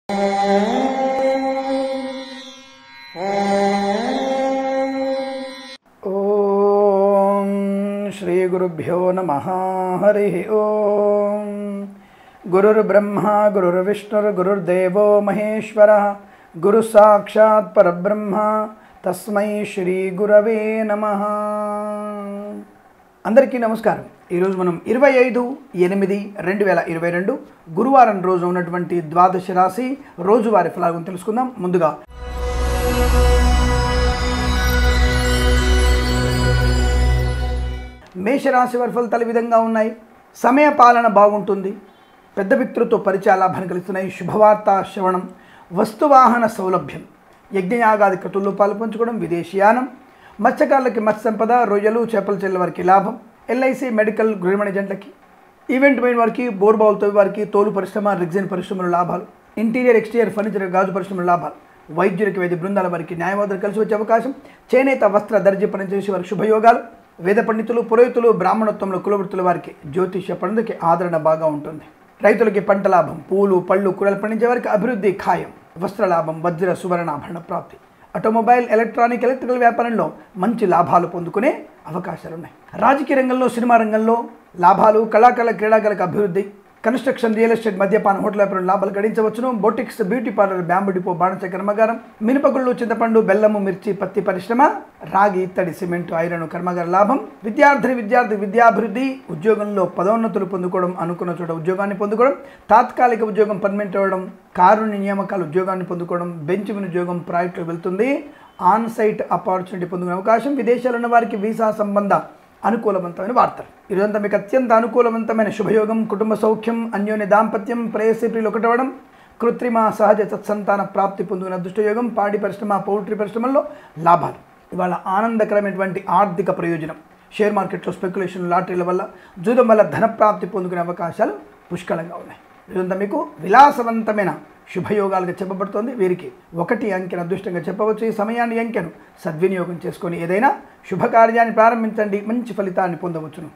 ఓం శ్రీ గురుభ్యో నమ హరి ఓం గురుర్బ్రహ్మ గురుర్విష్ణుర్ గురుర్దేవో మహేశ్వర గురు సాక్షాత్ పరబ్రహ్మ తస్మై శ్రీ గురవే నమ అందరికీ నమస్కారం ఈరోజు మనం ఇరవై ఐదు ఎనిమిది రెండు వేల ఇరవై రెండు గురువారం రోజు ఉన్నటువంటి ద్వాదశ రాశి రోజువారి ఫలాలను తెలుసుకుందాం ముందుగా మేషరాశి వారి ఫలితాలు ఈ విధంగా ఉన్నాయి సమయ పాలన బాగుంటుంది పెద్ద వ్యక్తులతో పరిచయ లాభాన్ని కలుగుతున్నాయి శుభవార్త శ్రవణం వస్తువాహన సౌలభ్యం యజ్ఞయాగాది క్రతుల్లో పాల్పంచుకోవడం విదేశీయానం మత్స్యకారులకి మత్స్య సంపద రొయ్యలు చేపల చెల్లె వారికి లాభం ఎల్ఐసి మెడికల్ గృహిణి జంటలకి ఈవెంట్ మెయిన్ వారికి బోర్బావుల్ తవ్వి వారికి తోలు పరిశ్రమ రిగ్జిన్ పరిశ్రమల లాభాలు ఇంటీరియర్ ఎక్స్టీరియర్ ఫర్నిచర్ గాజు పరిశ్రమల లాభాలు వైద్యులకి వైద్య బృందాల వారికి న్యాయవాదులు కలిసి వచ్చే అవకాశం చేనేత వస్త్ర దర్జీ పనిచేసే వారికి శుభయోగాలు వేద పండితులు పురోహితులు బ్రాహ్మణోత్వంలో కులవృత్తుల వారికి జ్యోతిష్య పండుగకి ఆదరణ బాగా ఉంటుంది రైతులకి పంట లాభం పూలు పళ్ళు కూరలు పండించే వారికి అభివృద్ధి ఖాయం వస్త్ర లాభం వజ్ర సువర్ణాభరణ ప్రాప్తి ఆటోమొబైల్ ఎలక్ట్రానిక్ ఎలక్ట్రికల్ వ్యాపారంలో మంచి లాభాలు పొందుకునే అవకాశాలు ఉన్నాయి రాజకీయ రంగంలో సినిమా రంగంలో లాభాలు కళాకారుల క్రీడాకారులకు అభివృద్ధి కన్స్ట్రక్షన్ రియల్ ఎస్టేట్ మద్యపాన హోటల్ వ్యాపారం లాభాలు గడించవచ్చును boutiques beauty parlour bamboo depot బాణస కర్మాగారం మినపగుళ్ళు చింతపండు బెల్లము మిర్చి పత్తి పరిశ్రమ రాగి ఇత్తడి సిమెంట్ ఐరన్ కర్మాగార లాభం విద్యార్థిని విద్యార్థి విద్యాభివృద్ధి ఉద్యోగంలో పదోన్నతులు పొందుకోవడం అనుకున్న చోట ఉద్యోగాన్ని పొందుకోవడం తాత్కాలిక ఉద్యోగం పర్మనెంట్ అవ్వడం కారుణ్య నియామకాలు ఉద్యోగాన్ని పొందుకోవడం బెంచ్ మీద ఉద్యోగం ప్రాజెక్టులో వెళ్తుంది ఆన్ సైట్ ఆపర్చునిటీ పొందుకునే అవకాశం విదేశాల్లో ఉన్న వారికి వీసా సంబంధ అనుకూలవంతమైన వార్తలు ఇదంతా మీకు అత్యంత అనుకూలవంతమైన శుభయోగం కుటుంబ సౌఖ్యం అన్యోన్య దాంపత్యం ప్రేయసి ప్రియులు ఒకటవడం కృత్రిమ సహజ సత్సంతాన ప్రాప్తి పొందిన అదృష్టయోగం పాడి పరిశ్రమ పౌల్ట్రీ పరిశ్రమల్లో లాభాలు ఇవాళ ఆనందకరమైనటువంటి ఆర్థిక ప్రయోజనం షేర్ మార్కెట్లో స్పెక్యులేషన్ లాటరీల వల్ల జూదం వల్ల ధనప్రాప్తి పొందుకునే అవకాశాలు పుష్కలంగా ఉన్నాయి ఇదంతా మీకు విలాసవంతమైన శుభయోగాలుగా చెప్పబడుతోంది వీరికి ఒకటి అంకెను అదృష్టంగా చెప్పవచ్చు ఈ సమయాన్ని అంకెను సద్వినియోగం చేసుకొని ఏదైనా శుభకార్యాన్ని ప్రారంభించండి మంచి ఫలితాన్ని పొందవచ్చును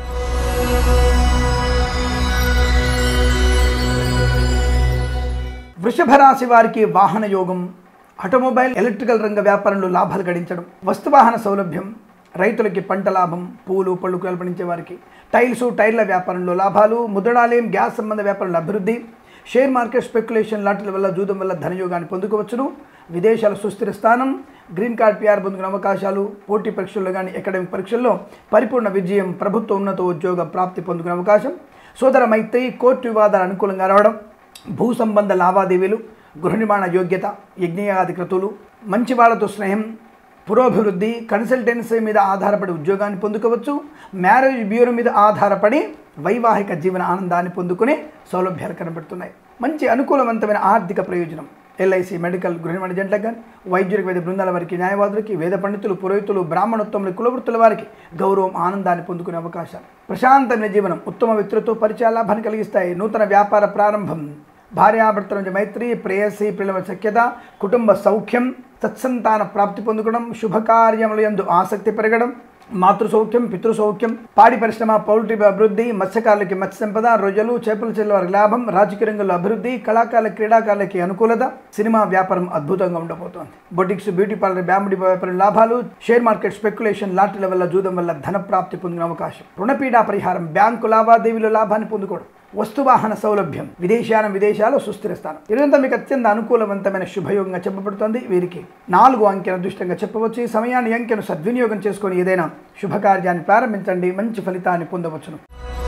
వృషభ రాశి వారికి వాహన యోగం ఆటోమొబైల్ ఎలక్ట్రికల్ రంగ వ్యాపారంలో లాభాలు గడించడం వస్తువాహన సౌలభ్యం రైతులకి పంట లాభం పూలు పళ్ళు కూరలు పండించే వారికి టైల్స్ టైర్ల వ్యాపారంలో లాభాలు ముద్రణాలయం గ్యాస్ సంబంధ వ్యాపారంలో అభివృద్ధి షేర్ మార్కెట్ స్పెక్యులేషన్ లాంటి వల్ల జూదం వల్ల ధనయోగాన్ని పొందుకోవచ్చును విదేశాల సుస్థిర స్థానం గ్రీన్ కార్డ్ పిఆర్ పొందుకునే అవకాశాలు పోటీ పరీక్షల్లో కానీ అకాడమిక్ పరీక్షల్లో పరిపూర్ణ విజయం ప్రభుత్వ ఉన్నత ఉద్యోగ ప్రాప్తి పొందుకునే అవకాశం సోదర మైత్రి కోర్టు వివాదాలు అనుకూలంగా రావడం భూ సంబంధ లావాదేవీలు గృహ నిర్మాణ యోగ్యత యజ్ఞయాది క్రతువులు మంచి వాళ్ళతో స్నేహం పురోభివృద్ధి కన్సల్టెన్సీ మీద ఆధారపడి ఉద్యోగాన్ని పొందుకోవచ్చు మ్యారేజ్ బ్యూరో మీద ఆధారపడి వైవాహిక జీవన ఆనందాన్ని పొందుకునే సౌలభ్యాలు కనబడుతున్నాయి మంచి అనుకూలవంతమైన ఆర్థిక ప్రయోజనం ఎల్ఐసి మెడికల్ గృహిణి జంటలకు కానీ వైద్యులకు వైద్య బృందాల వారికి న్యాయవాదులకి వేద పండితులు పురోహితులు బ్రాహ్మణోత్తములు కులవృత్తుల వారికి గౌరవం ఆనందాన్ని పొందుకునే అవకాశాలు ప్రశాంతమైన జీవనం ఉత్తమ వ్యక్తులతో పరిచయ లాభాన్ని కలిగిస్తాయి నూతన వ్యాపార ప్రారంభం భార్యాభర్తల మధ్య మైత్రి ప్రేయసి పిల్లల సఖ్యత కుటుంబ సౌఖ్యం సత్సంతాన ప్రాప్తి పొందుకోవడం శుభకార్యముల యందు ఆసక్తి పెరగడం మాతృ సౌఖ్యం పితృ సౌఖ్యం పాడి పరిశ్రమ పౌల్ట్రీ అభివృద్ధి మత్స్యకారులకి మత్స్య సంపద రొయ్యలు చేపల చెల్ల వారి లాభం రాజకీయ రంగంలో అభివృద్ధి కళాకారుల క్రీడాకారులకి అనుకూలత సినిమా వ్యాపారం అద్భుతంగా ఉండబోతోంది బొటిక్స్ బ్యూటీ పార్లర్ బ్యాంబడి వ్యాపారం లాభాలు షేర్ మార్కెట్ స్పెక్యులేషన్ లాటరీల వల్ల జూదం వల్ల ధన ప్రాప్తి పొందిన అవకాశం రుణపీడా పరిహారం బ్యాంకు లావాదేవీలో లాభాన్ని పొందుకోవడం వస్తువాహన సౌలభ్యం విదేశాన విదేశాలు సుస్థిర స్థానం ఇదంతా మీకు అత్యంత అనుకూలవంతమైన శుభయోగంగా చెప్పబడుతోంది వీరికి నాలుగు అంకెను అదృష్టంగా చెప్పవచ్చు ఈ సమయాన్ని ఈ అంకెను సద్వినియోగం చేసుకొని ఏదైనా శుభకార్యాన్ని ప్రారంభించండి మంచి ఫలితాన్ని పొందవచ్చును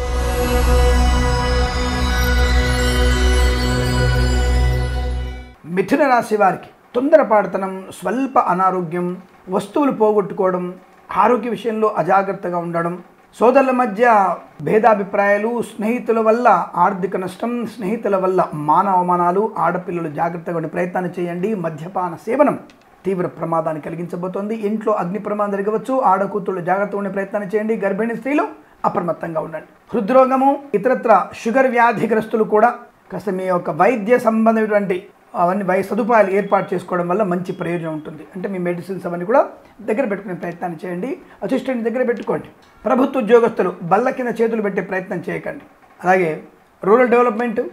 మిథున రాశి వారికి తొందరపాటుతనం స్వల్ప అనారోగ్యం వస్తువులు పోగొట్టుకోవడం ఆరోగ్య విషయంలో అజాగ్రత్తగా ఉండడం సోదరుల మధ్య భేదాభిప్రాయాలు స్నేహితుల వల్ల ఆర్థిక నష్టం స్నేహితుల వల్ల మాన అవమానాలు ఆడపిల్లలు జాగ్రత్తగా ఉండే ప్రయత్నాన్ని చేయండి మద్యపాన సేవనం తీవ్ర ప్రమాదాన్ని కలిగించబోతోంది ఇంట్లో అగ్ని ప్రమాదం జరగవచ్చు ఆడకూతుళ్ళు జాగ్రత్తగా ఉండే ప్రయత్నాన్ని చేయండి గర్భిణీ స్త్రీలు అప్రమత్తంగా ఉండండి హృద్రోగము ఇతరత్ర షుగర్ వ్యాధిగ్రస్తులు కూడా కాస్త మీ యొక్క వైద్య సంబంధమైనటువంటి అవన్నీ వై సదుపాయాలు ఏర్పాటు చేసుకోవడం వల్ల మంచి ప్రయోజనం ఉంటుంది అంటే మీ మెడిసిన్స్ అవన్నీ కూడా దగ్గర పెట్టుకునే ప్రయత్నాన్ని చేయండి అసిస్టెంట్ దగ్గర పెట్టుకోండి ప్రభుత్వ ఉద్యోగస్తులు బల్ల కింద చేతులు పెట్టే ప్రయత్నం చేయకండి అలాగే రూరల్ డెవలప్మెంట్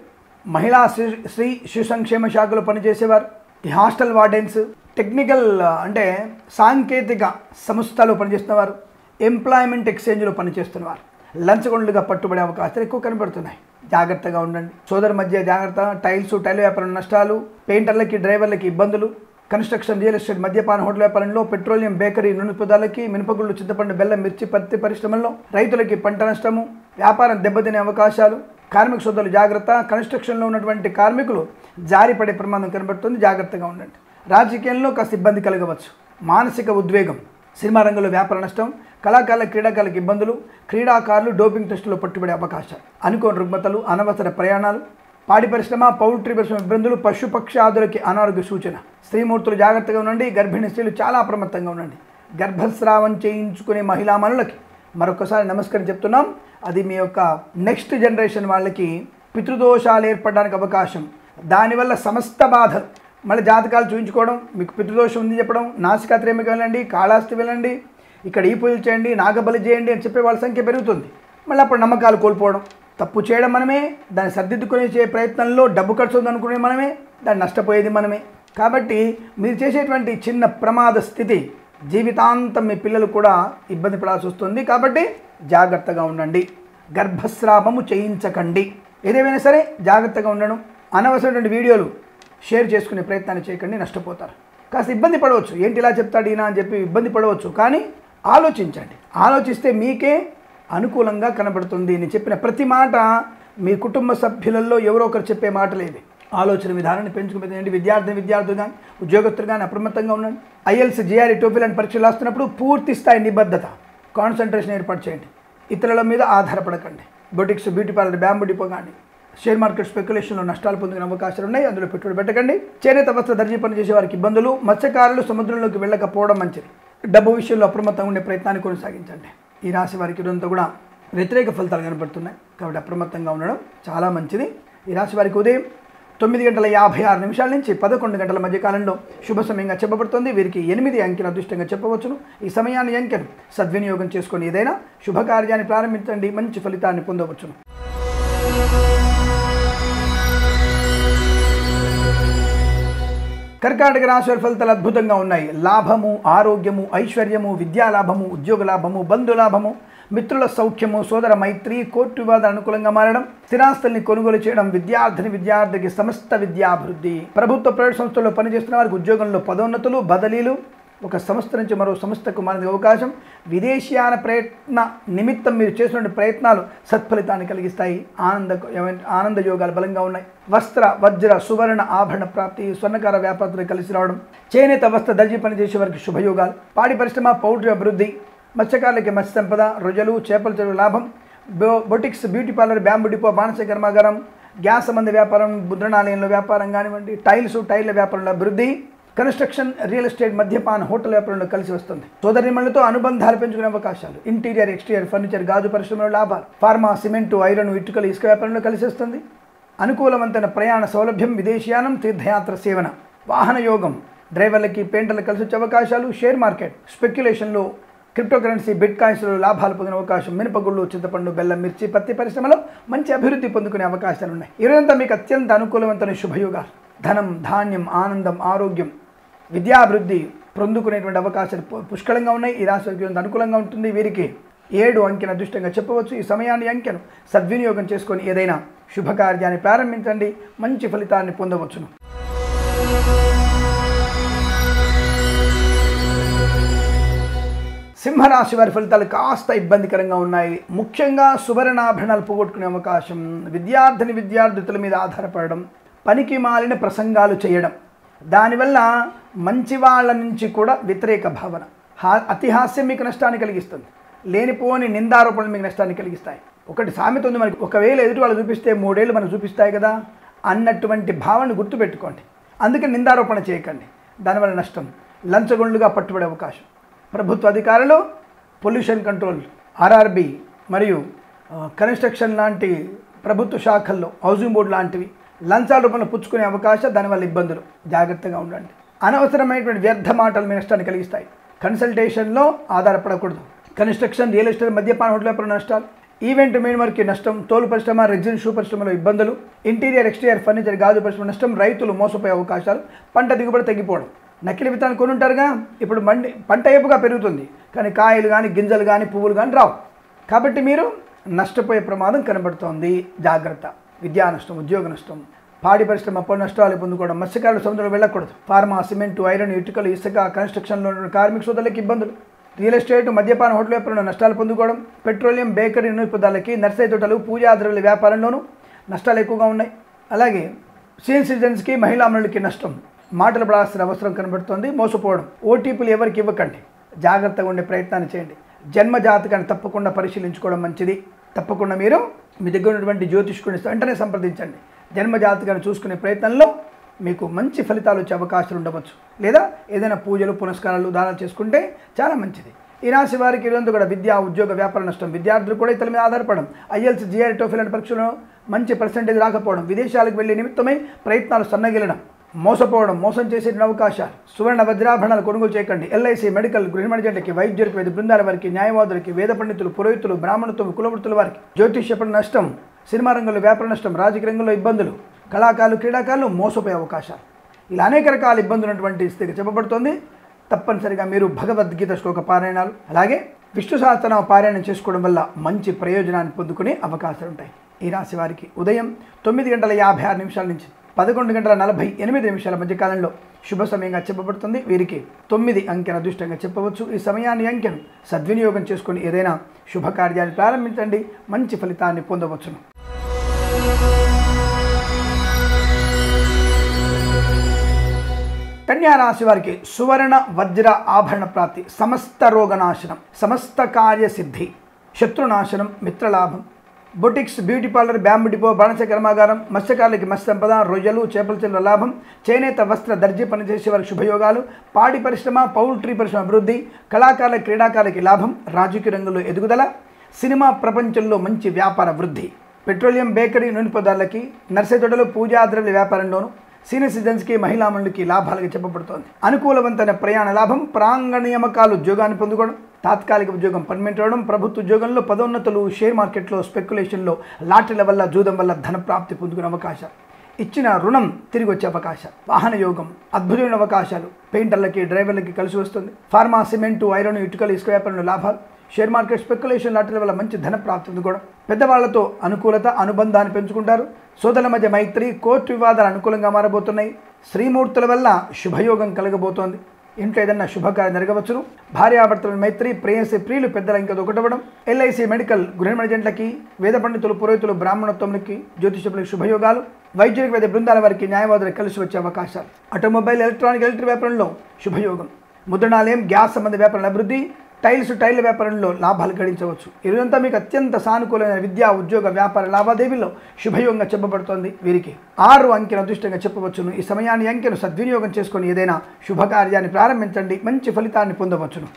మహిళా శ్రీ శ్రీ శిశు సంక్షేమ శాఖలో పనిచేసేవారు ఈ హాస్టల్ వార్డెన్స్ టెక్నికల్ అంటే సాంకేతిక సంస్థలో పనిచేస్తున్నవారు ఎంప్లాయ్మెంట్ ఎక్స్చేంజ్లో పనిచేస్తున్నవారు లంచగొండలుగా పట్టుబడే అవకాశాలు ఎక్కువ కనబడుతున్నాయి జాగ్రత్తగా ఉండండి సోదరు మధ్య జాగ్రత్త టైల్స్ టైల్ వ్యాపారం నష్టాలు పెయింటర్లకి డ్రైవర్లకి ఇబ్బందులు కన్స్ట్రక్షన్ రియల్ ఎస్టేట్ మద్యపాన హోటల్ వ్యాపారంలో పెట్రోలియం బేకరీ నూనె పదాలకి మినపగుళ్ళు చింతపండు బెల్లం మిర్చి పత్తి పరిశ్రమల్లో రైతులకి పంట నష్టము వ్యాపారం దెబ్బతినే అవకాశాలు కార్మిక సోదరులు జాగ్రత్త కన్స్ట్రక్షన్లో ఉన్నటువంటి కార్మికులు జారిపడే ప్రమాదం కనబడుతుంది జాగ్రత్తగా ఉండండి రాజకీయంలో కాస్త ఇబ్బంది కలగవచ్చు మానసిక ఉద్వేగం సినిమా రంగంలో వ్యాపార నష్టం కళాకారుల క్రీడాకారులకు ఇబ్బందులు క్రీడాకారులు డోపింగ్ టెస్టులో పట్టుబడే అవకాశాలు అనుకోని రుగ్మతలు అనవసర ప్రయాణాలు పాడి పరిశ్రమ పౌల్ట్రీ పరిశ్రమ ఇబ్బందులు పశుపక్షాదులకి అనారోగ్య సూచన స్త్రీమూర్తులు జాగ్రత్తగా ఉండండి గర్భిణీ స్త్రీలు చాలా అప్రమత్తంగా ఉండండి గర్భస్రావం చేయించుకునే మహిళా మనులకి మరొకసారి నమస్కారం చెప్తున్నాం అది మీ యొక్క నెక్స్ట్ జనరేషన్ వాళ్ళకి పితృదోషాలు ఏర్పడడానికి అవకాశం దానివల్ల సమస్త బాధలు మళ్ళీ జాతకాలు చూపించుకోవడం మీకు పితృదోషం ఉంది చెప్పడం నాసికాత్రేమికి వెళ్ళండి కాళాస్తి వెళ్ళండి ఇక్కడ ఈ పూజలు చేయండి నాగబలి చేయండి అని చెప్పే వాళ్ళ సంఖ్య పెరుగుతుంది మళ్ళీ అప్పుడు నమ్మకాలు కోల్పోవడం తప్పు చేయడం మనమే దాన్ని సర్దిద్దుకునే చే ప్రయత్నంలో డబ్బు ఖర్చు ఉంది అనుకునే మనమే దాన్ని నష్టపోయేది మనమే కాబట్టి మీరు చేసేటువంటి చిన్న ప్రమాద స్థితి జీవితాంతం మీ పిల్లలు కూడా ఇబ్బంది పడాల్సి వస్తుంది కాబట్టి జాగ్రత్తగా ఉండండి గర్భస్రావము చేయించకండి ఏదేమైనా సరే జాగ్రత్తగా ఉండడం అనవసరమైన వీడియోలు షేర్ చేసుకునే ప్రయత్నాన్ని చేయకండి నష్టపోతారు కాస్త ఇబ్బంది పడవచ్చు ఏంటి ఇలా చెప్తాడు ఈయన అని చెప్పి ఇబ్బంది పడవచ్చు కానీ ఆలోచించండి ఆలోచిస్తే మీకే అనుకూలంగా కనబడుతుంది నేను చెప్పిన ప్రతి మాట మీ కుటుంబ సభ్యులలో ఎవరో ఒకరు చెప్పే మాటలు ఇవి ఆలోచన విధానాన్ని పెంచుకుని విద్యార్థి విద్యార్థులు కానీ ఉద్యోగస్తులు కానీ అప్రమత్తంగా ఉండండి ఐఎల్స్ జిఆర్ఈ టోపీ లాంటి పరీక్షలు రాస్తున్నప్పుడు పూర్తి స్థాయి నిబద్ధత కాన్సన్ట్రేషన్ ఏర్పాటు చేయండి ఇతరుల మీద ఆధారపడకండి boutiques beauty parlour bamboo depot కానీ షేర్ మార్కెట్ స్పెక్యులేషన్లో నష్టాలు పొందిన అవకాశాలు ఉన్నాయి అందులో పెట్టుబడి పెట్టకండి చేనేత వస్త్ర దర్జీ పని చేసే వారికి ఇబ్బందులు మత్స్యకారులు సముద్రంలోకి వెళ్ళకపోవడం మంచిది డబ్బు విషయంలో అప్రమత్తంగా ఉండే ప్రయత్నాన్ని కొనసాగించండి ఈ రాశి వారికి ఇదంతా కూడా వ్యతిరేక ఫలితాలు కనబడుతున్నాయి కాబట్టి అప్రమత్తంగా ఉండడం చాలా మంచిది ఈ రాశి వారికి ఉదయం తొమ్మిది గంటల యాభై ఆరు నిమిషాల నుంచి పదకొండు గంటల మధ్య కాలంలో శుభ సమయంగా చెప్పబడుతుంది వీరికి ఎనిమిది అంకెను అదృష్టంగా చెప్పవచ్చును ఈ సమయాన్ని అంకెను సద్వినియోగం చేసుకొని ఏదైనా శుభకార్యాన్ని ప్రారంభించండి మంచి ఫలితాన్ని పొందవచ్చును కర్కాటక రాశి వారి ఫలితాలు అద్భుతంగా ఉన్నాయి లాభము ఆరోగ్యము ఐశ్వర్యము విద్యా లాభము ఉద్యోగ లాభము బంధు లాభము మిత్రుల సౌఖ్యము సోదర మైత్రి కోర్టు వివాదాలు అనుకూలంగా మారడం స్థిరాస్తుల్ని కొనుగోలు చేయడం విద్యార్థిని విద్యార్థికి సమస్త విద్యాభివృద్ధి ప్రభుత్వ ప్రైవేట్ సంస్థల్లో పనిచేస్తున్న వారికి ఉద్యోగంలో పదోన్నతులు బదిలీలు ఒక సంస్థ నుంచి మరో సంస్థకు మారే అవకాశం విదేశీయాన ప్రయత్న నిమిత్తం మీరు చేసిన ప్రయత్నాలు సత్ఫలితాన్ని కలిగిస్తాయి ఆనంద ఆనంద యోగాలు బలంగా ఉన్నాయి వస్త్ర వజ్ర సువర్ణ ఆభరణ ప్రాప్తి స్వర్ణకార వ్యాపారులు కలిసి రావడం చేనేత వస్త్ర దర్జీ పనిచేసే వారికి శుభయోగాలు పాడి పరిశ్రమ పౌల్ట్రీ అభివృద్ధి మత్స్యకారులకి మత్స్య సంపద రొయ్యలు చేపల చెరువు లాభం బో boutiques beauty parlour bamboo depot బాణస కర్మాగారం గ్యాస్ సంబంధ వ్యాపారం ముద్రణాలయంలో వ్యాపారం కానివ్వండి టైల్స్ టైర్ల వ్యాపారంలో అభివృద్ధి కన్స్ట్రక్షన్ రియల్ ఎస్టేట్ మద్యపాన హోటల్ వ్యాపారంలో కలిసి వస్తుంది సోదరిమణులతో అనుబంధాలు పెంచుకునే అవకాశాలు ఇంటీరియర్ ఎక్స్టీరియర్ ఫర్నిచర్ గాజు పరిశ్రమలో లాభాలు ఫార్మా సిమెంటు ఐరన్ ఇటుకలు ఇసుక వ్యాపారంలో కలిసి వస్తుంది అనుకూలవంతమైన ప్రయాణ సౌలభ్యం విదేశీయానం తీర్థయాత్ర సేవన వాహన యోగం డ్రైవర్లకి పెయింటర్లకు కలిసి వచ్చే అవకాశాలు షేర్ మార్కెట్ స్పెక్యులేషన్లో క్రిప్టోకరెన్సీ బిట్ కాయిన్స్లో లాభాలు పొందిన అవకాశం మినపగుళ్ళు చింతపండు బెల్లం మిర్చి పత్తి పరిశ్రమలో మంచి అభివృద్ధి పొందుకునే అవకాశాలు ఉన్నాయి ఇదంతా మీకు అత్యంత అనుకూలవంతమైన శుభయోగాలు ధనం ధాన్యం ఆనందం ఆరోగ్యం విద్యాభివృద్ధి పొందుకునేటువంటి అవకాశాలు పు- పుష్కలంగా ఉన్నాయి ఈ రాశి వారికి కొంత అనుకూలంగా ఉంటుంది వీరికి ఏడు అంకెను అదృష్టంగా చెప్పవచ్చు ఈ సమయాన్ని అంకెను సద్వినియోగం చేసుకొని ఏదైనా శుభకార్యాన్ని ప్రారంభించండి మంచి ఫలితాన్ని పొందవచ్చును సింహరాశి వారి ఫలితాలు కాస్త ఇబ్బందికరంగా ఉన్నాయి ముఖ్యంగా సువర్ణాభరణాలు పోగొట్టుకునే అవకాశం విద్యార్థిని విద్యార్థుల మీద ఆధారపడడం పనికి మాలిన ప్రసంగాలు చేయడం దానివల్ల మంచి వాళ్ళ నుంచి కూడా వ్యతిరేక భావన హా అతి హాస్యం మీకు నష్టాన్ని కలిగిస్తుంది లేనిపోని నిందారోపణలు మీకు నష్టాన్ని కలిగిస్తాయి ఒకటి సామెత ఉంది మనకి ఒకవేళ ఎదుటి వాళ్ళు చూపిస్తే మూడేళ్ళు మనకు చూపిస్తాయి కదా అన్నటువంటి భావనను గుర్తుపెట్టుకోండి అందుకే నిందారోపణ చేయకండి దానివల్ల నష్టం లంచగొండ్లుగా పట్టుబడే అవకాశం ప్రభుత్వ అధికారులు పొల్యూషన్ కంట్రోల్ ఆర్ఆర్బి మరియు ఆ, కన్స్ట్రక్షన్ లాంటి ప్రభుత్వ శాఖల్లో హౌసింగ్ బోర్డు లాంటివి లంచాల రూపంలో పుచ్చుకునే అవకాశం దానివల్ల ఇబ్బందులు జాగ్రత్తగా ఉండండి అనవసరమైనటువంటి వ్యర్థ మాటలు మీ నష్టాన్ని కలిగిస్తాయి కన్సల్టేషన్లో ఆధారపడకూడదు కన్స్ట్రక్షన్ రియల్ ఎస్టేట్ మద్యపాన హోటల్ వ్యాపారం నష్టాలు ఈవెంట్ మెయిన్ వర్క్ నష్టం తోలు పరిశ్రమ రెగ్జిన్ షూ పరిశ్రమలో ఇబ్బందులు ఇంటీరియర్ ఎక్స్టీరియర్ ఫర్నిచర్ గాజు పరిశ్రమ నష్టం రైతులు మోసపోయే అవకాశాలు పంట దిగుబడి తగ్గిపోవడం నకిలీ విత్తనాలు కొని ఉంటారుగా ఇప్పుడు మండి పంట ఏపుగా పెరుగుతుంది కానీ కాయలు కానీ గింజలు కానీ పువ్వులు కానీ రావు కాబట్టి మీరు నష్టపోయే ప్రమాదం కనబడుతోంది జాగ్రత్త విద్యా నష్టం ఉద్యోగ నష్టం పాడి పరిశ్రమ అప్పుడు నష్టాలు పొందుకోవడం మత్స్యకారులు సముద్రంలో వెళ్ళకూడదు ఫార్మా సిమెంట్ ఐరన్ ఇటుకలు ఇసుక కన్స్ట్రక్షన్లో ఉన్న కార్మిక సోదరులకు ఇబ్బందులు రియల్ ఎస్టేట్ మద్యపాన హోటల్ వ్యాపారంలో నష్టాలు పొందుకోవడం పెట్రోలియం బేకరీ నిరుపదాలకి నర్సరీ తోటలు పూజా ద్రవ్యాల వ్యాపారంలోనూ నష్టాలు ఎక్కువగా ఉన్నాయి అలాగే సీనియర్ సిటిజన్స్కి మహిళా మనులకి నష్టం మాటలు పడాల్సిన అవసరం కనబడుతోంది మోసపోవడం ఓటీపీలు ఎవరికి ఇవ్వకండి జాగ్రత్తగా ఉండే ప్రయత్నాన్ని చేయండి జన్మ జాతకాన్ని తప్పకుండా పరిశీలించుకోవడం మంచిది తప్పకుండా మీరు మీ దగ్గర ఉన్నటువంటి జ్యోతిష్కుని వెంటనే సంప్రదించండి జన్మ జాతకాన్ని చూసుకునే ప్రయత్నంలో మీకు మంచి ఫలితాలు వచ్చే అవకాశాలు ఉండవచ్చు లేదా ఏదైనా పూజలు పునస్కారాలు దానాలు చేసుకుంటే చాలా మంచిది ఈ రాశి వారికి ఇదంతా కూడా విద్యా ఉద్యోగ వ్యాపార నష్టం విద్యార్థులు కూడా ఇతరుల మీద ఆధారపడడం ఐఎల్స్ జిఆర్ టోఫిల్ లాంటి పరీక్షలను మంచి పర్సంటేజ్ రాకపోవడం విదేశాలకు వెళ్ళే నిమిత్తమై ప్రయత్నాలు సన్నగిలడం మోసపోవడం మోసం చేసే అవకాశాలు సువర్ణ వజ్రాభరణాలు కొనుగోలు చేయకండి ఎల్ఐసి మెడికల్ గృహమణిజెంట్లకి వైద్యులకు వేద బృందాల వారికి న్యాయవాదులకి వేద పండితులు పురోహితులు బ్రాహ్మణత్వం కులవృత్తుల వారికి జ్యోతిష్య నష్టం సినిమా రంగంలో వ్యాపార నష్టం రాజకీయ రంగంలో ఇబ్బందులు కళాకారులు క్రీడాకారులు మోసపోయే అవకాశాలు ఇలా అనేక రకాల ఇబ్బందులు ఉన్నటువంటి స్థితి చెప్పబడుతోంది తప్పనిసరిగా మీరు భగవద్గీత శ్లోక పారాయణాలు అలాగే విష్ణు సహస్రనామ పారాయణం చేసుకోవడం వల్ల మంచి ప్రయోజనాన్ని పొందుకునే అవకాశాలు ఉంటాయి ఈ రాశి వారికి ఉదయం తొమ్మిది గంటల యాభై ఆరు నిమిషాల నుంచి పదకొండు గంటల నలభై ఎనిమిది నిమిషాల మధ్య కాలంలో శుభ సమయంగా చెప్పబడుతుంది వీరికి తొమ్మిది అంకెను అదృష్టంగా చెప్పవచ్చు ఈ సమయాన్ని అంకెను సద్వినియోగం చేసుకొని ఏదైనా శుభకార్యాన్ని ప్రారంభించండి మంచి ఫలితాన్ని పొందవచ్చును కన్యా రాశి వారికి సువర్ణ వజ్ర ఆభరణ ప్రాప్తి సమస్త రోగనాశనం సమస్త కార్యసిద్ధి శత్రునాశనం మిత్రలాభం boutiques beauty parlour bamboo depot బాణస కర్మాగారం మత్స్యకారులకి మత్స్య సంపద రొయ్యలు చేపల చెల్ల లాభం చేనేత వస్త్ర దర్జీ పనిచేసే వారికి శుభయోగాలు పాడి పరిశ్రమ పౌల్ట్రీ పరిశ్రమ అభివృద్ధి కళాకారుల క్రీడాకారులకి లాభం రాజకీయ రంగంలో ఎదుగుదల సినిమా ప్రపంచంలో మంచి వ్యాపార వృద్ధి పెట్రోలియం బేకరీ నూనె పదార్థాలకి నర్సరీ తోటలు పూజా ద్రవ్య వ్యాపారంలోను సీనియర్ సిటిజన్స్కి మహిళా మండలికి లాభాలుగా చెప్పబడుతోంది అనుకూలవంతమైన ప్రయాణ లాభం ప్రాంగణ నియామకాలు ఉద్యోగాన్ని పొందుకోవడం తాత్కాలిక ఉద్యోగం పర్మనెంట్ అవడం ప్రభుత్వ ఉద్యోగంలో పదోన్నతులు షేర్ మార్కెట్లో స్పెక్యులేషన్లో లాటరీల వల్ల జూదం వల్ల ధన ప్రాప్తి పొందుకునే అవకాశం ఇచ్చిన రుణం తిరిగి వచ్చే అవకాశం వాహన యోగం అద్భుతమైన అవకాశాలు పెయింటర్లకి డ్రైవర్లకి కలిసి వస్తుంది ఫార్మా సిమెంటు ఐరన్ ఇటుకలు ఇసుక వ్యాపారంలో లాభాలు షేర్ మార్కెట్ స్పెక్యులేషన్ లాటరీల వల్ల మంచి ధన ప్రాప్తి ఉంది కూడా పెద్దవాళ్లతో అనుకూలత అనుబంధాన్ని పెంచుకుంటారు సోదరుల మధ్య మైత్రి కోర్టు వివాదాలు అనుకూలంగా మారబోతున్నాయి శ్రీమూర్తుల వల్ల శుభయోగం కలగబోతోంది ఇంట్లో ఏదన్నా శుభకార్యం జరగవచ్చును భార్యాభర్తల మైత్రి ప్రేయసి ప్రియులు పెద్దల ఇంకా ఒకటవడం ఎల్ఐసి మెడికల్ గృహమణిజెంట్లకి వేద పండితులు పురోహితులు బ్రాహ్మణత్వంలకి జ్యోతిషులకు శుభయోగాలు వైద్యులకు వేద బృందాల వారికి న్యాయవాదులకు కలిసి వచ్చే అవకాశాలు ఆటోమొబైల్ ఎలక్ట్రానిక్ ఎలక్ట్రిక్ వ్యాపారంలో శుభయోగం ముద్రణాలయం గ్యాస్ సంబంధ వ్యాపారాల అభివృద్ధి టైల్స్ టైల్ వ్యాపారంలో లాభాలు గడించవచ్చు ఇదంతా మీకు అత్యంత సానుకూలమైన విద్యా ఉద్యోగ వ్యాపార లావాదేవీల్లో శుభయోగంగా చెప్పబడుతోంది వీరికి ఆరు అంకెను అదృష్టంగా చెప్పవచ్చును ఈ సమయాన్ని అంకెను సద్వినియోగం చేసుకొని ఏదైనా శుభకార్యాన్ని ప్రారంభించండి మంచి ఫలితాన్ని పొందవచ్చును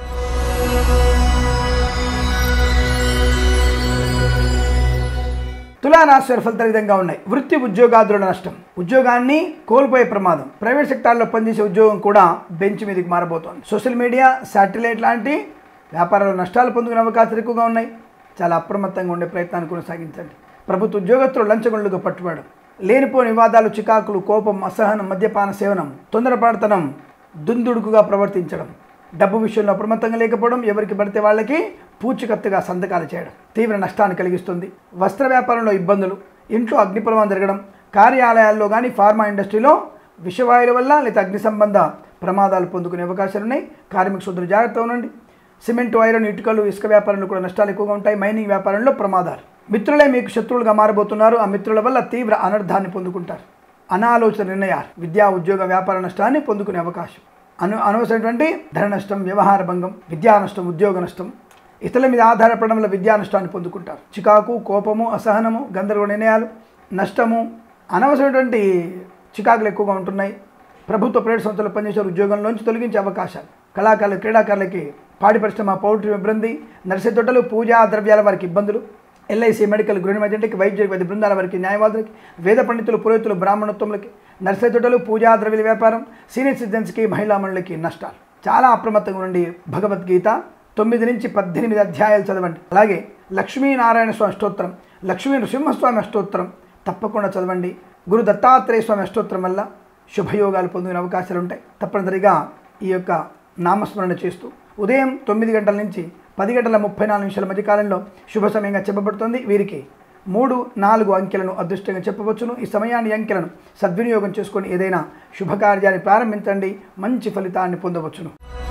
తులారాశి వారి ఫలితాలు ఈ విధంగా ఉన్నాయి వృత్తి ఉద్యోగాదుల నష్టం ఉద్యోగాన్ని కోల్పోయే ప్రమాదం ప్రైవేట్ సెక్టార్లో పనిచేసే ఉద్యోగం కూడా బెంచ్ మీదకి మారబోతోంది సోషల్ మీడియా శాటిలైట్ లాంటి వ్యాపారాల్లో నష్టాలు పొందుకునే అవకాశాలు ఎక్కువగా ఉన్నాయి చాలా అప్రమత్తంగా ఉండే ప్రయత్నాన్ని కొనసాగించండి ప్రభుత్వ ఉద్యోగస్తులు లంచగొండలుగా పట్టుబడడం లేనిపోని వివాదాలు చికాకులు కోపం అసహనం మద్యపాన సేవనం తొందరపాటుతనం దుందుడుకుగా ప్రవర్తించడం డబ్బు విషయంలో అప్రమత్తంగా లేకపోవడం ఎవరికి పడితే వాళ్ళకి పూచికత్తుగా సంతకాలు చేయడం తీవ్ర నష్టాన్ని కలిగిస్తుంది వస్త్ర వ్యాపారంలో ఇబ్బందులు ఇంట్లో అగ్ని ప్రమాదం జరగడం కార్యాలయాల్లో కానీ ఫార్మా ఇండస్ట్రీలో విషవాయుల వల్ల లేదా అగ్ని సంబంధ ప్రమాదాలు పొందుకునే అవకాశాలు ఉన్నాయి కార్మిక సోదరులు జాగ్రత్త ఉండండి సిమెంట్ ఐరన్ ఇటుకలు ఇసుక వ్యాపారంలో కూడా నష్టాలు ఎక్కువగా ఉంటాయి మైనింగ్ వ్యాపారంలో ప్రమాదాలు మిత్రులే మీకు శత్రువులుగా మారబోతున్నారు ఆ మిత్రుల వల్ల తీవ్ర అనర్థాన్ని పొందుకుంటారు అనాలోచన నిర్ణయాలు విద్యా ఉద్యోగ వ్యాపార నష్టాన్ని పొందుకునే అవకాశం అను అనవసరమైనటువంటి ధన నష్టం వ్యవహార భంగం విద్యా నష్టం ఉద్యోగ నష్టం ఇతరుల మీద ఆధారపడడం వల్ల విద్యా నష్టాన్ని పొందుకుంటారు చికాకు కోపము అసహనము గందరగోళ నిర్ణయాలు నష్టము అనవసరమైనటువంటి చికాకులు ఎక్కువగా ఉంటున్నాయి ప్రభుత్వ ప్రైవేట్ సంస్థలు పనిచేసే ఉద్యోగంలోంచి తొలగించే అవకాశాలు కళాకారులు క్రీడాకారులకి పాడి పరిశ్రమ పౌల్ట్రీ ఇబ్బంది నర్సరీ తోటలు పూజా ద్రవ్యాల వారికి ఇబ్బందులు ఎల్ఐసి మెడికల్ గృహ మధ్యంటికి వైద్య వైద్య బృందాల వారికి న్యాయవాదులకి వేద పండితులు పురోహితులు బ్రాహ్మణత్వములకి నర్సరీ తోటలు పూజా ద్రవ్యాల వ్యాపారం సీనియర్ సిటిజన్స్కి మహిళా మండలికి నష్టాలు చాలా అప్రమత్తంగా ఉండి భగవద్గీత తొమ్మిది నుంచి పద్దెనిమిది అధ్యాయాలు చదవండి అలాగే లక్ష్మీనారాయణ స్వామి అష్టోత్తరం లక్ష్మీ నృసింహస్వామి అష్టోత్తరం తప్పకుండా చదవండి గురు దత్తాత్రేయ స్వామి అష్టోత్తరం వల్ల శుభయోగాలు పొందిన అవకాశాలు ఉంటాయి తప్పనిసరిగా ఈ యొక్క నామస్మరణ చేస్తూ ఉదయం తొమ్మిది గంటల నుంచి పది గంటల ముప్పై నాలుగు నిమిషాల మధ్య కాలంలో శుభ సమయంగా చెప్పబడుతుంది వీరికి మూడు నాలుగు అంకెలను అదృష్టంగా చెప్పవచ్చును ఈ సమయాన్ని ఈ అంకెలను సద్వినియోగం చేసుకొని ఏదైనా శుభకార్యాన్ని ప్రారంభించండి మంచి ఫలితాన్ని పొందవచ్చును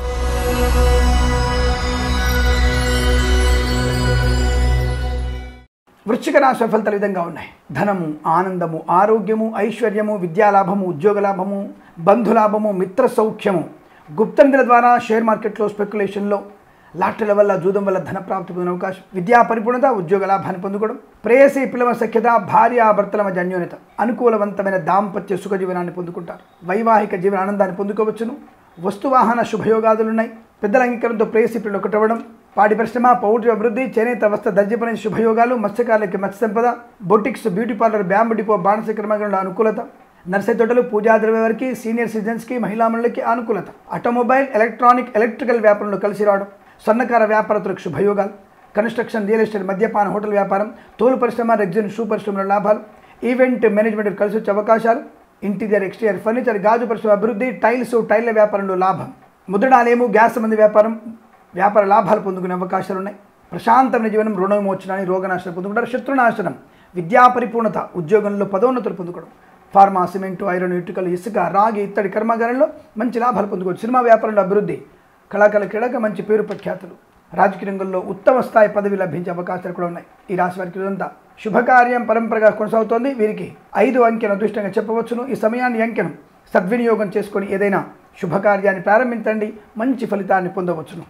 వృశ్చిక రాశి ఫలితాలు ఈ విధంగా ఉన్నాయి ధనము ఆనందము ఆరోగ్యము ఐశ్వర్యము విద్యాలాభము ఉద్యోగ లాభము బంధులాభము మిత్ర సౌఖ్యము గుప్త నిధుల ద్వారా షేర్ మార్కెట్లో స్పెక్యులేషన్లో లాటరీల వల్ల జూదం వల్ల ధన ప్రాప్తి పొందిన అవకాశం విద్యా పరిపూర్ణత ఉద్యోగ లాభాన్ని పొందుకోవడం ప్రేయసి పిల్లవ సఖ్యత భార్యాభర్తల మధ్య అన్యోన్యత అనుకూలవంతమైన దాంపత్య సుఖ జీవనాన్ని పొందుకుంటారు వైవాహిక జీవన ఆనందాన్ని పొందుకోవచ్చును వస్తువాహన శుభయోగాదులున్నాయి పెద్దల అంగీకారంతో ప్రేయసి పిల్లలు ఒకటవ్వడం పాడి పరిశ్రమ పౌల్ట్రీ అభివృద్ధి చేనేత వస్త్ర దర్జీపని శుభయోగాలు మత్స్యకారులకి మత్స్య సంపద boutiques beauty parlour bamboo depot బాణస కర్మగంలో అనుకూలత నర్సరీ తోటలు పూజా ద్రవ్య వారికి సీనియర్ సిటిజన్స్కి మహిళా మనులకి అనుకూలత ఆటోమొబైల్ ఎలక్ట్రానిక్ ఎలక్ట్రికల్ వ్యాపారంలో కలిసి రావడం స్వర్ణకార వ్యాపారతులకు శుభయోగాలు కన్స్ట్రక్షన్ రియల్ ఎస్టేట్ మద్యపాన హోటల్ వ్యాపారం తోలు పరిశ్రమ రెగ్జిన్ షూ పరిశ్రమల లాభాలు ఈవెంట్ మేనేజ్మెంట్ కలిసి వచ్చే అవకాశాలు ఇంటీరియర్ ఎక్స్టీరియర్ ఫర్నిచర్ గాజు పరిశ్రమ అభివృద్ధి టైల్స్ టైల్ల వ్యాపారంలో లాభం ముద్రణాలయము గ్యాస్ సంబంధి వ్యాపారం వ్యాపార లాభాలు పొందుకునే అవకాశాలు ఉన్నాయి ప్రశాంతమైన జీవనం రుణ విమోచనాన్ని రోగనాశనం పొందుకుంటారు శత్రునాశనం విద్యా పరిపూర్ణత ఉద్యోగంలో పదోన్నతులు పొందుకోవడం ఫార్మా సిమెంటు ఐరన్ ఇటుకలు ఇసుక రాగి ఇత్తడి కర్మాగారంలో మంచి లాభాలు పొందుకోవచ్చు సినిమా వ్యాపారంలో అభివృద్ధి కళాకారుల క్రీడక మంచి పేరు ప్రఖ్యాతులు రాజకీయ రంగంలో ఉత్తమ స్థాయి పదవి లభించే అవకాశాలు కూడా ఉన్నాయి ఈ రాశి వారికి ఇదంతా శుభకార్యం పరంపరగా కొనసాగుతోంది వీరికి ఐదు అంకెను అదృష్టంగా చెప్పవచ్చును ఈ సమయాన్ని ఈ అంకెను సద్వినియోగం చేసుకొని ఏదైనా శుభకార్యాన్ని ప్రారంభించండి మంచి ఫలితాన్ని పొందవచ్చును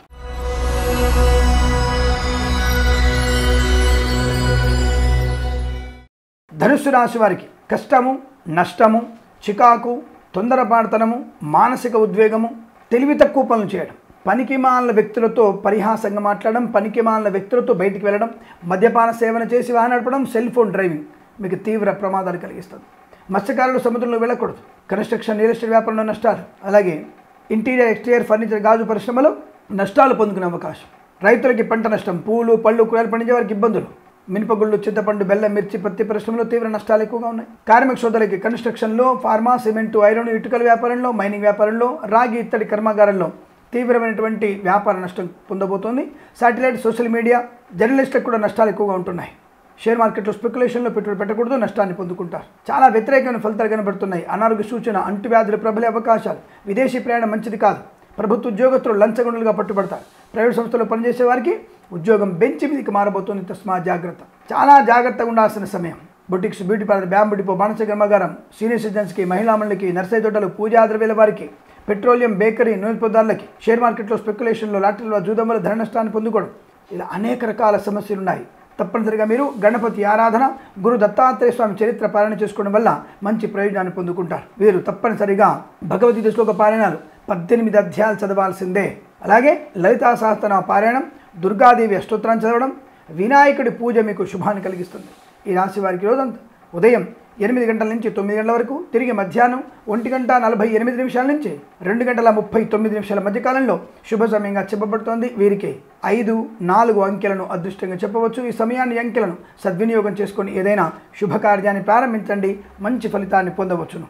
ధనుస్సు రాశి వారికి కష్టము నష్టము చికాకు తొందరపాటుతనము మానసిక ఉద్వేగము తెలివి తక్కువ పనులు చేయడం పనికి మాలిన వ్యక్తులతో పరిహాసంగా మాట్లాడడం పనికి మాలిన వ్యక్తులతో బయటికి వెళ్ళడం మద్యపాన సేవన చేసి వాహనం నడపడం సెల్ ఫోన్ డ్రైవింగ్ మీకు తీవ్ర ప్రమాదాలు కలిగిస్తుంది మత్స్యకారులు సముద్రంలో వెళ్ళకూడదు కన్స్ట్రక్షన్ రియల్ ఎస్టేట్ వ్యాపారంలో నష్టాలు అలాగే ఇంటీరియర్ ఎక్స్టీరియర్ ఫర్నిచర్ గాజు పరిశ్రమలో నష్టాలు పొందుకునే అవకాశం రైతులకి పంట నష్టం పూలు పళ్ళు కూరలు పండించే వారికి ఇబ్బందులు మినపగుళ్ళు చింతపండు బెల్లం మిర్చి పత్తి పరిశ్రమలో తీవ్ర నష్టాలు ఎక్కువగా ఉన్నాయి కార్మిక సోదరులకి కన్స్ట్రక్షన్లో ఫార్మా సిమెంటు ఐరన్ ఇటుకల వ్యాపారంలో మైనింగ్ వ్యాపారంలో రాగి ఇత్తడి కర్మాగారంలో తీవ్రమైనటువంటి వ్యాపార నష్టం పొందబోతోంది శాటిలైట్ సోషల్ మీడియా జర్నలిస్టులకు కూడా నష్టాలు ఎక్కువగా ఉంటున్నాయి షేర్ మార్కెట్లో స్పెక్యులేషన్లో పెట్టుబడి పెట్టకూడదు నష్టాన్ని పొందుకుంటారు చాలా వ్యతిరేకమైన ఫలితాలు కనబడుతున్నాయి అనారోగ్య సూచన అంటువ్యాధులు ప్రబలే అవకాశాలు విదేశీ ప్రయాణం మంచిది కాదు ప్రభుత్వ ఉద్యోగస్తులు లంచగొండలుగా పట్టుబడతారు ప్రైవేట్ సంస్థలో పనిచేసే వారికి ఉద్యోగం బెంచ్ మీదకి మారబోతోంది తస్మా జాగ్రత్త చాలా జాగ్రత్తగా ఉండాల్సిన సమయం boutiques beauty parlour bamboo depot బాణస కర్మాగారం సీనియర్ సిటిజన్స్కి మహిళా మండలికి నర్సరీ తోటలు పూజా ద్రవ్యాల వారికి పెట్రోలియం బేకరీ నూనె పదార్థాలకి షేర్ మార్కెట్లో స్పెక్యులేషన్లో లాటరీలో జూదం వల్ల ధన నష్టాన్ని పొందుకోవడం ఇలా అనేక రకాల సమస్యలు ఉన్నాయి తప్పనిసరిగా మీరు గణపతి ఆరాధన గురు దత్తాత్రేయ స్వామి చరిత్ర పాలన చేసుకోవడం వల్ల మంచి ప్రయోజనాన్ని పొందుకుంటారు వీరు తప్పనిసరిగా భగవద్గీత శ్లోక పారాయణాలు పద్దెనిమిది అధ్యాయాలు చదవాల్సిందే అలాగే లలితా సహస్రనామ పారాయణం దుర్గాదేవి అష్టోత్తరాన్ని చదవడం వినాయకుడి పూజ మీకు శుభాన్ని కలిగిస్తుంది ఈ రాశి వారికి రోజంతా ఉదయం ఎనిమిది గంటల నుంచి తొమ్మిది గంటల వరకు తిరిగి మధ్యాహ్నం ఒంటి గంట నలభై ఎనిమిది నిమిషాల నుంచి రెండు గంటల ముప్పై తొమ్మిది నిమిషాల మధ్యకాలంలో శుభ సమయంగా చెప్పబడుతోంది వీరికి ఐదు నాలుగు అంకెలను అదృష్టంగా చెప్పవచ్చు ఈ సమయాన్ని అంకెలను సద్వినియోగం చేసుకొని ఏదైనా శుభకార్యాన్ని ప్రారంభించండి మంచి ఫలితాన్ని పొందవచ్చును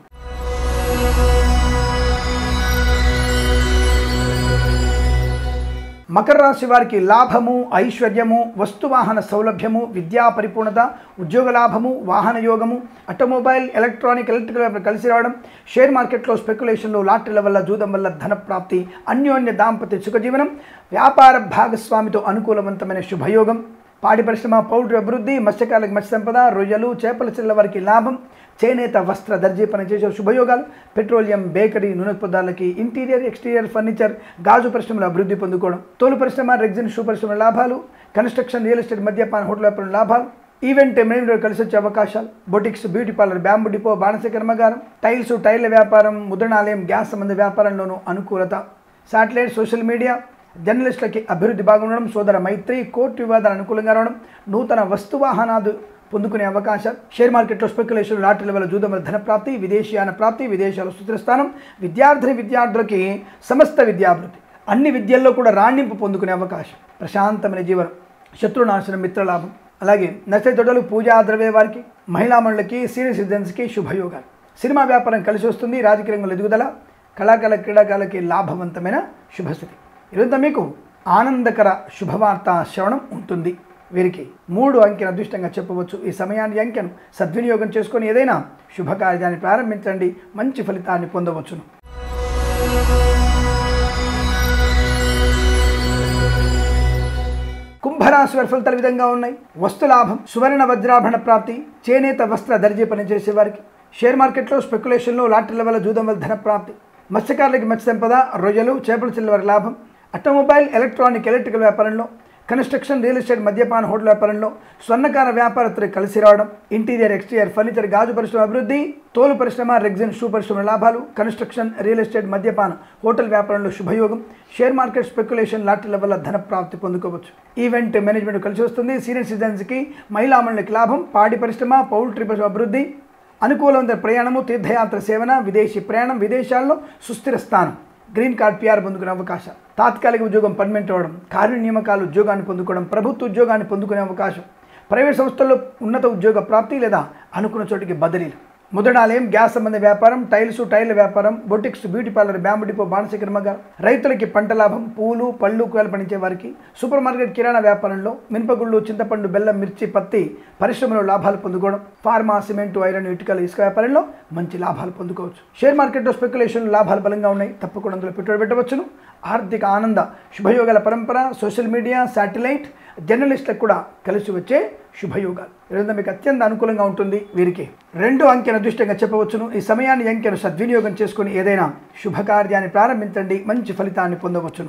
మకర రాశి వారికి లాభము ఐశ్వర్యము వస్తువాహన సౌలభ్యము విద్యా పరిపూర్ణత ఉద్యోగ లాభము వాహన యోగము ఆటోమొబైల్ ఎలక్ట్రానిక్ ఎలక్ట్రికల్ వ్యాపారం కలిసి రావడం షేర్ మార్కెట్లో స్పెక్యులేషన్లో లాటరీల వల్ల జూదం వల్ల ధన ప్రాప్తి అన్యోన్య దాంపత్య సుఖజీవనం వ్యాపార భాగస్వామితో అనుకూలవంతమైన శుభయోగం పాడి పరిశ్రమ పౌల్ట్రీ అభివృద్ధి మత్స్యకారులకు మత్స్య సంపద రొయ్యలు చేపల చెల్ల వారికి లాభం చేనేత వస్త్ర దర్జీ పని చేసే శుభయోగాలు పెట్రోలియం బేకరీ నూనె పదార్థాలకి ఇంటీరియర్ ఎక్స్టీరియర్ ఫర్నిచర్ గాజు పరిశ్రమల అభివృద్ధి పొందుకోవడం తోలు పరిశ్రమ రెగ్జిన్ షూ పరిశ్రమ లాభాలు కన్స్ట్రక్షన్ రియల్ ఎస్టేట్ మద్యపాన హోటల్ వ్యాపారం లాభాలు ఈవెంట్ మేనేజ్మెంట్ కలిసి వచ్చే అవకాశాలు boutiques beauty parlour bamboo depot బాణస కర్మాగారం టైల్స్ టైర్ల వ్యాపారం ముద్రణాలయం గ్యాస్ సంబంధ వ్యాపారంలోనూ అనుకూలత శాటిలైట్ సోషల్ మీడియా జర్నలిస్టులకి అభివృద్ధి బాగుండడం సోదర మైత్రి కోర్టు వివాదాలు అనుకూలంగా రావడం నూతన వస్తువాహనాలు పొందుకునే అవకాశం షేర్ మార్కెట్లో స్పెక్యులేషన్ లాటరీల వల్ల జూదం వల్ల ధన ప్రాప్తి విదేశీయాన ప్రాప్తి విదేశాల సుస్థిరస్థానం విద్యార్థిని విద్యార్థులకి సమస్త విద్యాభివృద్ధి అన్ని విద్యల్లో కూడా రాణింపు పొందుకునే అవకాశం ప్రశాంతమైన జీవనం శత్రునాశనం మిత్రలాభం అలాగే నచ్చని తొడలు పూజా ద్రవ్య వారికి మహిళామణులకి సీనియర్ సిటిజన్స్కి శుభయోగాలు సినిమా వ్యాపారం కలిసి వస్తుంది రాజకీయ రంగంలో ఎదుగుదల కళాకాల క్రీడాకాలకి లాభవంతమైన శుభస్థితి ఇదంతా మీకు ఆనందకర శుభవార్త శ్రవణం ఉంటుంది వీరికి మూడు అంకెను అదృష్టంగా చెప్పవచ్చు ఈ సమయాన్ని ఈ అంకెను సద్వినియోగం చేసుకొని ఏదైనా శుభకార్యాన్ని ప్రారంభించండి మంచి ఫలితాన్ని పొందవచ్చును కుంభరాశి వారి ఫలితాలు ఈ విధంగా ఉన్నాయి వస్తు లాభం సువర్ణ వజ్రాభరణ ప్రాప్తి చేనేత వస్త్ర దర్జీ పనిచేసే వారికి షేర్ మార్కెట్లో స్పెక్యులేషన్లో లాటరీల వల్ల జూదం వల్ల ధన ప్రాప్తి మత్స్యకారులకి మత్స్య సంపద రొయ్యలు చేపల చిల్ల వారి లాభం ఆటోమొబైల్ ఎలక్ట్రానిక్ ఎలక్ట్రికల్ వ్యాపారంలో కన్స్ట్రక్షన్ రియల్ ఎస్టేట్ మద్యపాన హోటల్ వ్యాపారంలో స్వర్ణకార వ్యాపారస్తులు కలిసి రావడం ఇంటీరియర్ ఎక్స్టీరియర్ ఫర్నిచర్ గాజు పరిశ్రమ అభివృద్ధి తోలు పరిశ్రమ రెగ్జిన్ షూ పరిశ్రమ లాభాలు కన్స్ట్రక్షన్ రియల్ ఎస్టేట్ మద్యపాన హోటల్ వ్యాపారంలో శుభయోగం షేర్ మార్కెట్ స్పెక్యులేషన్ లాటరీల వల్ల ధన ప్రాప్తి పొందుకోవచ్చు ఈవెంట్ మేనేజ్మెంట్ కలిసి వస్తుంది సీనియర్ సిటిజన్స్కి మహిళామణులకి లాభం పాడి పరిశ్రమ పౌల్ట్రీ పరిశ్రమ అభివృద్ధి అనుకూలమైన ప్రయాణము తీర్థయాత్ర సేవన విదేశీ ప్రయాణం విదేశాల్లో సుస్థిర స్థానం గ్రీన్ కార్డ్ పిఆర్ పొందుకునే అవకాశం తాత్కాలిక ఉద్యోగం పర్మనెంట్ అవ్వడం కార్య నియామకాలు ఉద్యోగాన్ని పొందుకోవడం ప్రభుత్వ ఉద్యోగాన్ని పొందుకునే అవకాశం ప్రైవేట్ సంస్థల్లో ఉన్నత ఉద్యోగ ప్రాప్తి లేదా అనుకున్న చోటికి బదిలీలు ముద్రణాలయం గ్యాస్ సంబంధ వ్యాపారం టైల్స్ టైల్ వ్యాపారం boutiques beauty parlour bamboo depot బాణస కర్మగా రైతులకి పంట లాభం పూలు పళ్ళు కూరలు పండించే వారికి సూపర్ మార్కెట్ కిరాణా వ్యాపారంలో మినపగుళ్ళు చింతపండు బెల్లం మిర్చి పత్తి పరిశ్రమలో లాభాలు పొందుకోవడం ఫార్మా సిమెంట్ ఐరన్ ఇటుకల ఇసుక వ్యాపారంలో మంచి లాభాలు పొందుకోవచ్చు షేర్ మార్కెట్లో స్పెక్యులేషన్ లాభాలు బలంగా ఉన్నాయి తప్పకుండా అందులో పెట్టుబడి పెట్టవచ్చును ఆర్థిక ఆనంద శుభయోగాల పరంపర సోషల్ మీడియా శాటిలైట్ జర్నలిస్టులకు కూడా కలిసి వచ్చే శుభయోగాలు ఇదంతా మీకు అత్యంత అనుకూలంగా ఉంటుంది వీరికి రెండు అంకెను అదృష్టంగా చెప్పవచ్చును ఈ సమయాన్ని ఈ అంకెను సద్వినియోగం చేసుకుని ఏదైనా శుభకార్యాన్ని ప్రారంభించండి మంచి ఫలితాన్ని పొందవచ్చును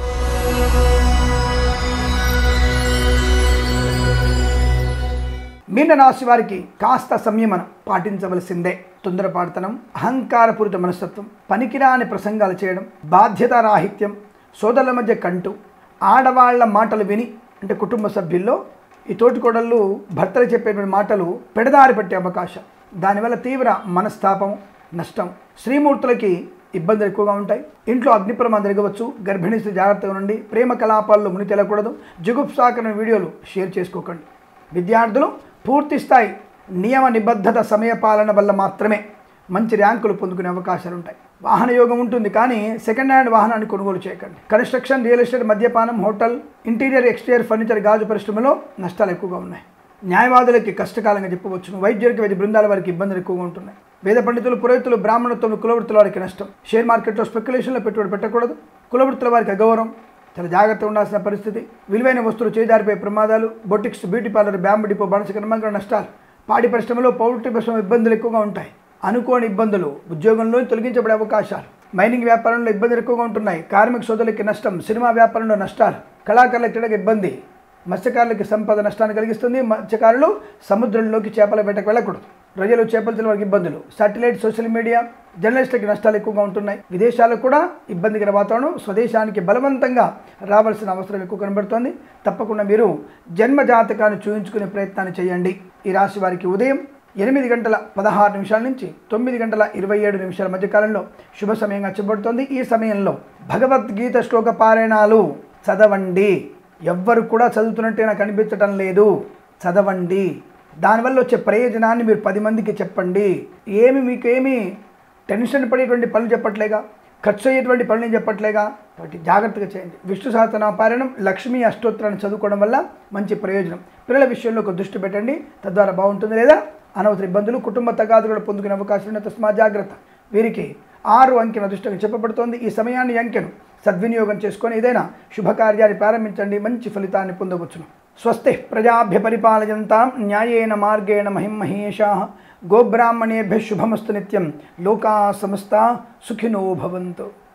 మీనరాశి వారికి కాస్త సంయమనం పాటించవలసిందే తొందరపాటుతనం అహంకారపూరిత మనస్తత్వం పనికిరాని ప్రసంగాలు చేయడం బాధ్యతారాహిత్యం సోదరుల మధ్య కంటు ఆడవాళ్ల మాటలు విని అంటే కుటుంబ సభ్యుల్లో ఈ తోటికోడళ్ళు భర్తలు చెప్పేటువంటి మాటలు పెడదారి పట్టే అవకాశం దానివల్ల తీవ్ర మనస్తాపం నష్టం శ్రీమూర్తులకి ఇబ్బందులు ఎక్కువగా ఉంటాయి ఇంట్లో అగ్ని ప్రమాదం జరగవచ్చు గర్భిణీ స్త్రీ జాగ్రత్తగా ఉండండి ప్రేమ కలాపాల్లో ముని తెలకూడదు జుగుప్సాకరణ వీడియోలు షేర్ చేసుకోకండి విద్యార్థులు పూర్తి స్థాయి నియమ నిబద్ధత సమయపాలన వల్ల మాత్రమే మంచి ర్యాంకులు పొందుకునే అవకాశాలు ఉంటాయి వాహన యోగం ఉంటుంది కానీ సెకండ్ హ్యాండ్ వాహనాన్ని కొనుగోలు చేయకండి కన్స్ట్రక్షన్ రియల్ ఎస్టేట్ మద్యపానం హోటల్ ఇంటీరియర్ ఎక్స్టీరియర్ ఫర్నిచర్ గాజు పరిశ్రమలో నష్టాలు ఎక్కువగా ఉన్నాయి న్యాయవాదులకి కష్టకాలంగా చెప్పవచ్చును వైద్యులకి వైద్య బృందాల వారికి ఇబ్బందులు ఎక్కువగా ఉంటున్నాయి వేద పండితులు పురోహితులు బ్రాహ్మణత్వం కులవృత్తుల వారికి నష్టం షేర్ మార్కెట్లో స్పెక్యులేషన్లో పెట్టుబడి పెట్టకూడదు కులవృత్తుల వారికి అగౌరవం చాలా జాగ్రత్తగా ఉండాల్సిన పరిస్థితి విలువైన వస్తువులు చేజారిపోయే ప్రమాదాలు boutiques beauty parlour bamboo depot బాణస కర్మంగా నష్టాలు పాడి పరిశ్రమలో పౌల్ట్రీ పరిశ్రమ ఇబ్బందులు ఎక్కువగా ఉంటాయి అనుకోని ఇబ్బందులు ఉద్యోగంలో తొలగించబడే అవకాశాలు మైనింగ్ వ్యాపారంలో ఇబ్బందులు ఎక్కువగా ఉంటున్నాయి కార్మిక సోదరులకి నష్టం సినిమా వ్యాపారంలో నష్టాలు కళాకారుల క్రీడకు ఇబ్బంది మత్స్యకారులకి సంపద నష్టాన్ని కలిగిస్తుంది మత్స్యకారులు సముద్రంలోకి చేపల వేటకు వెళ్ళకూడదు ప్రజలు చేపలు తినే వారికి ఇబ్బందులు సాటిలైట్ సోషల్ మీడియా జర్నలిస్టులకి నష్టాలు ఎక్కువగా ఉంటున్నాయి విదేశాలకు కూడా ఇబ్బందికర వాతావరణం స్వదేశానికి బలవంతంగా రావాల్సిన అవసరం ఎక్కువ కనబడుతోంది తప్పకుండా మీరు జన్మ జాతకాన్ని చూపించుకునే ప్రయత్నాన్ని చేయండి ఈ రాశి వారికి ఉదయం ఎనిమిది గంటల పదహారు నిమిషాల నుంచి తొమ్మిది గంటల ఇరవై ఏడు నిమిషాల మధ్య కాలంలో శుభ సమయంగా చెప్పబడుతోంది ఈ సమయంలో భగవద్గీత శ్లోక పారాయణాలు చదవండి ఎవ్వరు కూడా చదువుతున్నట్టే నాకు అనిపించటం లేదు చదవండి దానివల్ల వచ్చే ప్రయోజనాన్ని మీరు పది మందికి చెప్పండి ఏమి మీకేమి టెన్షన్ పడేటువంటి పనులు చెప్పట్లేగా ఖర్చు అయ్యేటువంటి పనులు చెప్పట్లేగా వాటి జాగ్రత్తగా చేయండి విష్ణు సహస్రనామ పారాయణం లక్ష్మీ అష్టోత్తరాన్ని చదువుకోవడం వల్ల మంచి ప్రయోజనం పిల్లల విషయంలో ఒక దృష్టి పెట్టండి తద్వారా బాగుంటుంది లేదా అనవసర ఇబ్బందులు కుటుంబ తగాదు కూడా పొందుకునే అవకాశం ఉన్న తస్మా జాగ్రత్త వీరికి ఆరు అంకెన దృష్టిగా చెప్పబడుతోంది ఈ సమయాన్ని ఈ అంకెను సద్వినియోగం చేసుకొని ఏదైనా శుభకార్యాన్ని ప్రారంభించండి మంచి ఫలితాన్ని పొందవచ్చును స్వస్తి ప్రజాభ్య పరిపాలయంతాం న్యాయేన మార్గేణ మహిం మహేషా గోబ్రాహ్మణేభ్య శుభమస్తు నిత్యం లోకా సమస్త సుఖినో భవంతు